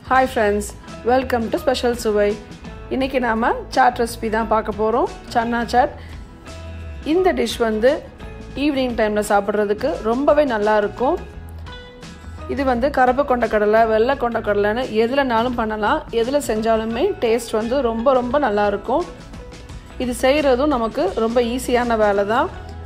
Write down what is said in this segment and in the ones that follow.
hi friends welcome to special சுவை இன்றைக்கி நாம் சாட் ரெசிபி தான் பார்க்க போகிறோம் சன்னா சாட் இந்த டிஷ் வந்து ஈவினிங் டைமில் சாப்பிட்றதுக்கு ரொம்பவே நல்லா இருக்கும் இது வந்து கருப்பு கொண்ட கடலை வெள்ளை கொண்ட கடலைன்னு எதுலனாலும் பண்ணலாம் எதில் செஞ்சாலுமே டேஸ்ட் வந்து ரொம்ப ரொம்ப நல்லாயிருக்கும் இது செய்கிறதும் நமக்கு ரொம்ப ஈஸியான வேலை தான்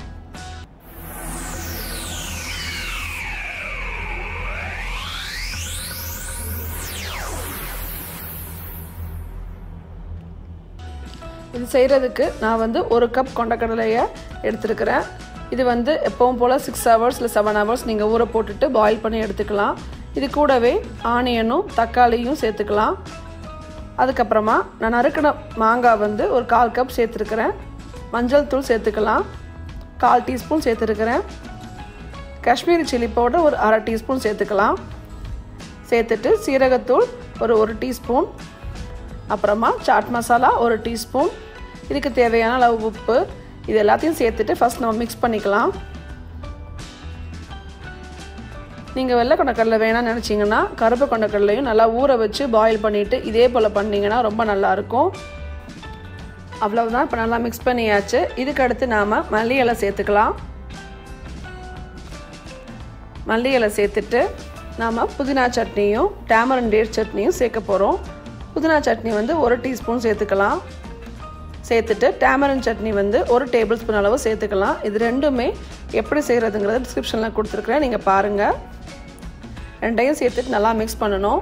இது செய்கிறதுக்கு நான் வந்து ஒரு கப் கொண்டக்கடலையை எடுத்துருக்கிறேன் இது வந்து எப்பவும் போல் சிக்ஸ் ஹவர்ஸ் இல்லை செவன் ஹவர்ஸ் நீங்கள் ஊற போட்டுட்டு பாயில் பண்ணி எடுத்துக்கலாம் இது கூடவே ஆனியனும் தக்காளியும் சேர்த்துக்கலாம் அதுக்கப்புறமா நான் நறுக்கின மாங்காய் வந்து ஒரு கால் கப் சேர்த்துருக்கிறேன் மஞ்சள் தூள் சேர்த்துக்கலாம் கால் டீஸ்பூன் சேர்த்துருக்கிறேன் காஷ்மீரி சில்லி பவுடர் ஒரு அரை டீஸ்பூன் சேர்த்துக்கலாம் சேர்த்துட்டு சீரகத்தூள் ஒரு ஒரு டீஸ்பூன் அப்புறமா சாட் மசாலா ஒரு டீஸ்பூன் இதுக்கு தேவையான அளவு உப்பு இது எல்லாத்தையும் சேர்த்துட்டு ஃபஸ்ட் நம்ம மிக்ஸ் பண்ணிக்கலாம் நீங்கள் வெள்ளை கொண்டக்கடலை வேணாம்னு நினச்சிங்கன்னா கருப்பு கொண்டக்கடலையும் நல்லா ஊற வச்சு பாயில் பண்ணிவிட்டு இதே போல் பண்ணிங்கன்னா ரொம்ப நல்லாயிருக்கும் அவ்வளவுதான் இப்போ நல்லா மிக்ஸ் பண்ணியாச்சு இதுக்கு அடுத்து நாம் மல்லி இலை சேர்த்துக்கலாம் மல்லி இலை சேர்த்துட்டு நாம் புதினா சட்னியும் டேமரன் டேட் சட்னியும் சேர்க்க போகிறோம் புதினா சட்னி வந்து ஒரு டீஸ்பூன் சேர்த்துக்கலாம் சேர்த்துட்டு டேமரன் சட்னி வந்து ஒரு டேபிள் ஸ்பூன் அளவு சேர்த்துக்கலாம் இது ரெண்டுமே எப்படி செய்கிறதுங்கிறத டிஸ்கிரிப்ஷனில் கொடுத்துருக்குறேன் நீங்கள் பாருங்கள் ரெண்டையும் சேர்த்துட்டு நல்லா மிக்ஸ் பண்ணணும்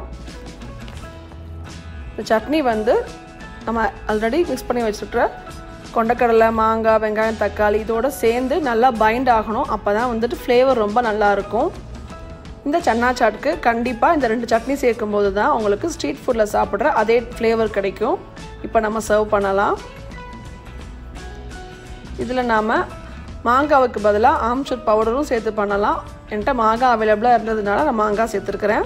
இந்த சட்னி வந்து நம்ம ஆல்ரெடி மிக்ஸ் பண்ணி வச்சுருக்கிற கொண்டக்கடலை மாங்காய் வெங்காயம் தக்காளி இதோடு சேர்ந்து நல்லா பைண்ட் ஆகணும் அப்போ தான் வந்துட்டு ஃப்ளேவர் ரொம்ப நல்லாயிருக்கும் இந்த சன்னா சாட்டுக்கு கண்டிப்பாக இந்த ரெண்டு சட்னி சேர்க்கும் போது தான் உங்களுக்கு ஸ்ட்ரீட் ஃபுட்டில் சாப்பிட்ற அதே ஃப்ளேவர் கிடைக்கும் இப்போ நம்ம சர்வ் பண்ணலாம் இதில் நாம் மாங்காவுக்கு பதிலாக ஆம்ச்சூர் பவுடரும் சேர்த்து பண்ணலாம் என்கிட்ட மாங்காய் அவைலபிளாக இருந்ததுனால நான் மாங்காய் சேர்த்துருக்குறேன்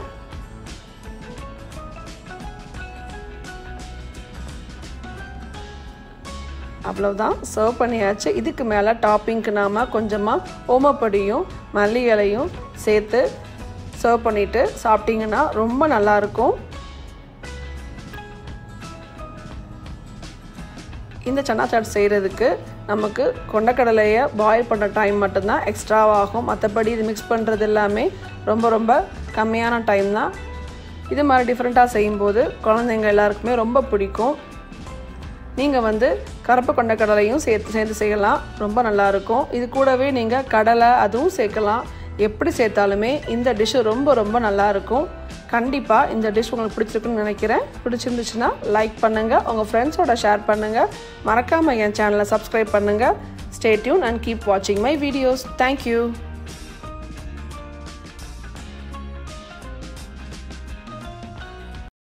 அவ்வளோதான் சர்வ் பண்ணியாச்சு இதுக்கு மேலே டாப்பிங்க்கு நாம் கொஞ்சமாக ஓமப்பொடியும் மல்லி இலையும் சேர்த்து சர்வ் பண்ணிவிட்டு சாப்பிட்டிங்கன்னா ரொம்ப நல்லாயிருக்கும் இந்த சன்னா சாட் செய்கிறதுக்கு நமக்கு கொண்டக்கடலையை பாயில் பண்ணுற டைம் மட்டும்தான் எக்ஸ்ட்ராவாகும் மற்றபடி இது மிக்ஸ் பண்ணுறது எல்லாமே ரொம்ப ரொம்ப கம்மியான டைம் தான் இது மாதிரி டிஃப்ரெண்ட்டாக செய்யும்போது குழந்தைங்க எல்லாருக்குமே ரொம்ப பிடிக்கும் நீங்கள் வந்து கருப்பு கொண்ட கடலையும் சேர்த்து சேர்ந்து செய்யலாம் ரொம்ப நல்லாயிருக்கும் இது கூடவே நீங்கள் கடலை அதுவும் சேர்க்கலாம் எப்படி சேர்த்தாலுமே இந்த டிஷ்ஷு ரொம்ப ரொம்ப நல்லாயிருக்கும் கண்டிப்பாக இந்த டிஷ் உங்களுக்கு பிடிச்சிருக்குன்னு நினைக்கிறேன் பிடிச்சிருந்துச்சுன்னா லைக் பண்ணுங்கள் உங்கள் ஃப்ரெண்ட்ஸோட ஷேர் பண்ணுங்கள் மறக்காமல் என் சேனலை சப்ஸ்கிரைப் பண்ணுங்கள் ஸ்டே டியூன் அண்ட் கீப் வாட்சிங் மை வீடியோஸ் தேங்க்யூ